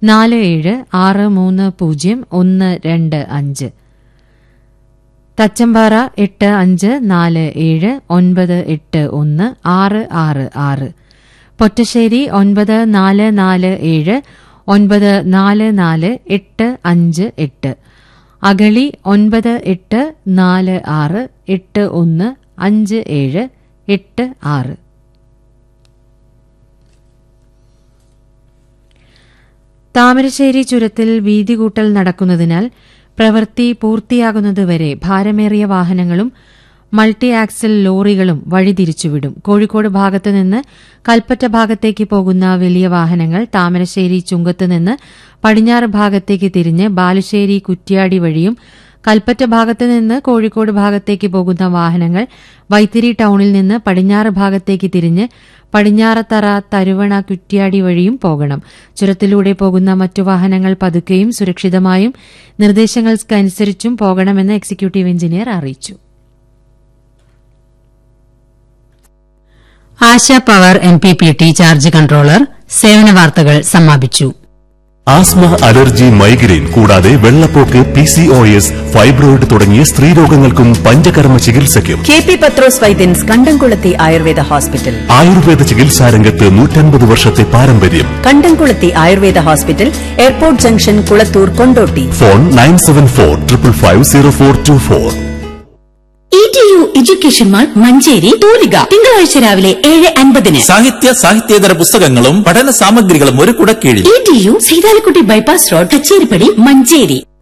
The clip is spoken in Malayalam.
നാല് ഏഴ് ആറ് മൂന്ന് പൂജ്യം ഒന്ന് രണ്ട് അഞ്ച് തച്ചമ്പാറ എട്ട് അഞ്ച് നാല് ഏഴ് ഒൻപത് എട്ട് ഒന്ന് ആറ് ആറ് ആറ് പൊറ്റശ്ശേരി ഒൻപത് നാല് നാല് ഏഴ് ഒൻപത് നാല് നാല് എട്ട് അഞ്ച് എട്ട് അഗളി ഒൻപത് എട്ട് നാല് ആറ് എട്ട് ഒന്ന് അഞ്ച് ഏഴ് എട്ട് ആറ് താമരശ്ശേരി ചുരത്തിൽ വീതികൂട്ടൽ നടക്കുന്നതിനാൽ പ്രവൃത്തി പൂർത്തിയാകുന്നതുവരെ ഭാരമേറിയ വാഹനങ്ങളും മൾട്ടി ആക്സൽ ലോറികളും വഴിതിരിച്ചുവിടും കോഴിക്കോട് ഭാഗത്തുനിന്ന് കൽപ്പറ്റ ഭാഗത്തേക്ക് പോകുന്ന വലിയ വാഹനങ്ങൾ താമരശ്ശേരി ചുങ്കത്തുനിന്ന് പടിഞ്ഞാറ് ഭാഗത്തേക്ക് തിരിഞ്ഞ് ബാലുശ്ശേരി കുറ്റ്യാടി വഴിയും കൽപ്പറ്റ ഭാഗത്തുനിന്ന് കോഴിക്കോട് ഭാഗത്തേക്ക് പോകുന്ന വാഹനങ്ങൾ വൈത്തിരി ടൌണിൽ നിന്ന് പടിഞ്ഞാറ് ഭാഗത്തേക്ക് തിരിഞ്ഞ് പടിഞ്ഞാറത്തറ തരുവണ കുറ്റ്യാടി വഴിയും പോകണം ചുരത്തിലൂടെ പോകുന്ന മറ്റു വാഹനങ്ങൾ പതുക്കെയും സുരക്ഷിതമായും നിർദ്ദേശങ്ങൾക്കനുസരിച്ചും പോകണമെന്ന് എക്സിക്യൂട്ടീവ് എഞ്ചിനീയർ അറിയിച്ചു Asha power M P P T charge controller സേവന വാർത്തകൾ സമാപിച്ചു ആസ്മ അലർജി മൈഗ്രെയിൻ കൂടാതെ വെള്ളപ്പോക്ക് P C O S fibroid തുടങ്ങിയ സ്ത്രീരോഗങ്ങൾക്കും പഞ്ചകർമ്മ ചികിത്സയ്ക്കും കെ പി പത്രോസ് വൈദ്യൻസ് കണ്ടംകുളത്തി ആയുർവേദ ഹോസ്പിറ്റൽ ആയുർവേദ ചികിത്സാരംഗത്ത് നൂറ്റൻപത് വർഷത്തെ പാരമ്പര്യം Kandamkulathi Ayurveda hospital airport junction Kulathur Kondotty phone nine seven four triple five zero four two four E T U education mall Manjeri തൂലിക തിങ്കളാഴ്ച രാവിലെ ഏഴ് അൻപതിന് സാഹിത്യ സാഹിത്യേതര പുസ്തകങ്ങളും പഠന സാമഗ്രികളും ഒരു കുടക്കീഴിൽ E T U Seethalakkutty bypass road Kacheripadi Manjeri